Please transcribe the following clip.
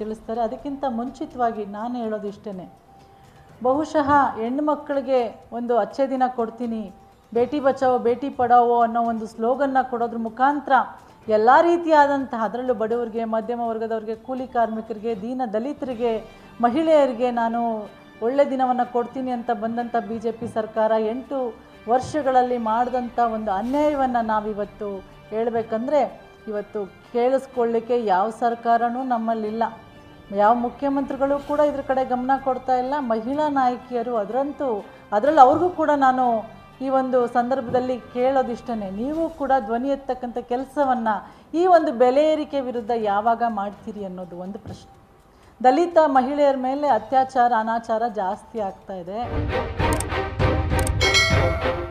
ತಿಳಿಸ್ತಾರೆ ಅದಕ್ಕಿಂತ ಮುಂಚಿತವಾಗಿ ನಾನು ಹೇಳೋದು ಇಷ್ಟೇ ಬಹುಶಃ ಹೆಣ್ಮಕ್ಳಿಗೆ ಒಂದು ಅಚ್ಚೆ ದಿನ ಕೊಡ್ತೀನಿ ಬೇಟಿ ಬಚಾವೋ ಬೇಟಿ ಪಡಾವೋ ಅನ್ನೋ ಒಂದು ಸ್ಲೋಗನ್ನ ಕೊಡೋದ್ರ ಮುಖಾಂತರ ಎಲ್ಲ ರೀತಿಯಾದಂತಹ ಅದರಲ್ಲೂ ಬಡವರಿಗೆ ಮಧ್ಯಮ ವರ್ಗದವರಿಗೆ ಕೂಲಿ ಕಾರ್ಮಿಕರಿಗೆ ದೀನ ದಲಿತರಿಗೆ ಮಹಿಳೆಯರಿಗೆ ನಾನು ಒಳ್ಳೆ ದಿನವನ್ನು ಕೊಡ್ತೀನಿ ಅಂತ ಬಂದಂಥ ಬಿ ಜೆ ಪಿ ಸರ್ಕಾರ ಎಂಟು ವರ್ಷಗಳಲ್ಲಿ ಮಾಡಿದಂಥ ಒಂದು ಅನ್ಯಾಯವನ್ನು ನಾವಿವತ್ತು ಹೇಳಬೇಕಂದ್ರೆ ಇವತ್ತು ಕೇಳಿಸ್ಕೊಳ್ಳಿಕ್ಕೆ ಯಾವ ಸರ್ಕಾರನೂ ನಮ್ಮಲ್ಲಿಲ್ಲ ಯಾವ ಮುಖ್ಯಮಂತ್ರಿಗಳು ಕೂಡ ಇದ್ರ ಕಡೆ ಗಮನ ಕೊಡ್ತಾ ಇಲ್ಲ ಮಹಿಳಾ ನಾಯಕಿಯರು ಅದರಂತೂ ಅದರಲ್ಲಿ ಅವ್ರಿಗೂ ಕೂಡ ನಾನು ಈ ಒಂದು ಸಂದರ್ಭದಲ್ಲಿ ಕೇಳೋದಿಷ್ಟೇ ನೀವು ಕೂಡ ಧ್ವನಿ ಎತ್ತಕ್ಕಂಥ ಕೆಲಸವನ್ನು ಈ ಒಂದು ಬೆಲೆ ಏರಿಕೆ ವಿರುದ್ಧ ಯಾವಾಗ ಮಾಡ್ತೀರಿ ಅನ್ನೋದು ಒಂದು ಪ್ರಶ್ನೆ ದಲಿತ ಮಹಿಳೆಯರ ಮೇಲೆ ಅತ್ಯಾಚಾರ ಅನಾಚಾರ ಜಾಸ್ತಿ ಆಗ್ತಾ ಇದೆ